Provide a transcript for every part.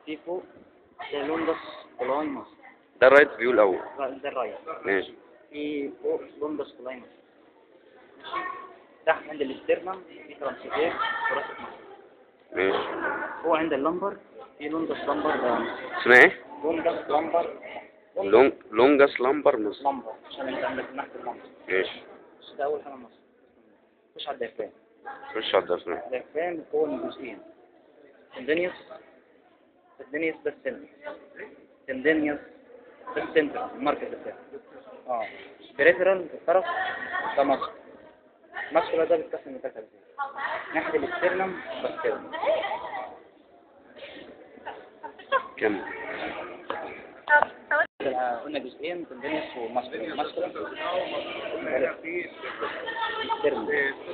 في فوق لوندس كولايمس ده الرايت فيو الاول ده الرايت ماشي في فوق لوندس كولايمس ماشي تحت عند الاسترنم في ترانسفير ثوراسيك ماسل ماشي فوق عند اللمبر في لوندس لمبر اسمها ايه لوندس لمبر لونج لونجاس لامبر مصر لمبر عشان انت عندك ناحية اللمبر ماشي بس ده أول حاجة مصر خش على الديافرام خش على الدفن الديافرام هو من جزئين تندينيوس تندينيوس ده السنتر تندينيوس ده السنتر المركز بتاعه اه بريفرال الطرف ده مصر مصر ده بيتقسم لثلاث أجزاء ناحية الاسترنم والسترنم كمل قلنا جزئين تندينيوس وماسكولار ماسكولار السترنم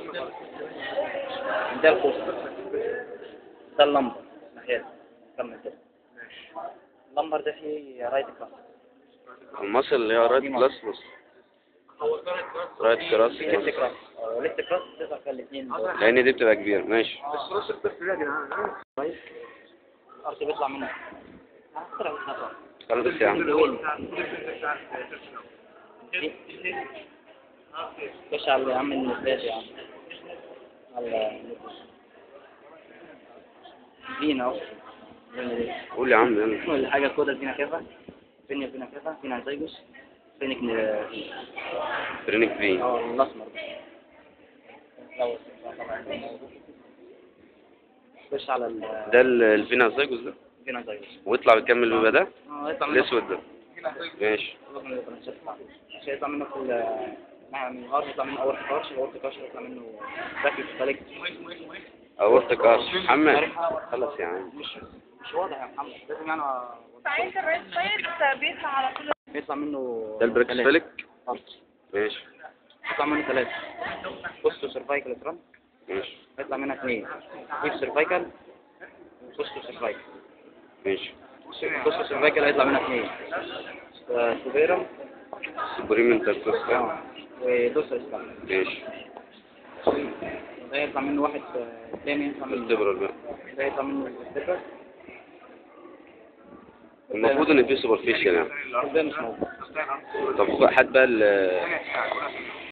ده القوس ده اللمبر ناحية كمل كده اللمبر ده فيه رايت كلاس المصل اللي هي رايت كلاس مصر رايت كلاس في ليفت مصر كلاس اه ليفت كلاس تقدر في الاثنين لان دي بتبقى كبيرة ماشي كويس الارض بيطلع منه طلع منه خلاص يا عم خش على عم النسبات يا عم على فينا اهو قول يا عم يلا كل حاجة كودا فينا كذا فينا فينا كذا فينا زيجوس فينك ن- فرينك في اه الاسمر ده خش على ال ده ال- الفينا زيجوس ده فينا زيجوس ويطلع بيكمل بيبقى ده اه يطلع منه الاسود ده ماشي مش هيطلع منه في ال- مع من الهارد يطلع منه اول كارش الاول كارش يطلع منه باكي فالك اورتك ارش محمد خلاص يا عم مش مش واضح يا محمد لازم يعني فعند الرايت سايد بيطلع على طول يطلع منه ده البريكس ثلاثة. فيلك آه. ماشي يطلع منه ثلاثة بوستو سيرفايكال ترام ماشي يطلع منها اثنين ديب سيرفايكال بوستو سيرفايكال ماشي بوستو سيرفايكال هيطلع منها اثنين آه، سوبيرم سوبريم انتركوستال اه ودوسر اسلام ماشي ده يطلع منه واحد آه، تاني يطلع منه التبرال بقى ده يطلع منه الستيبر المفروض ان في سوبرفيشال يعني ده مش موجود طب هات بقى ال-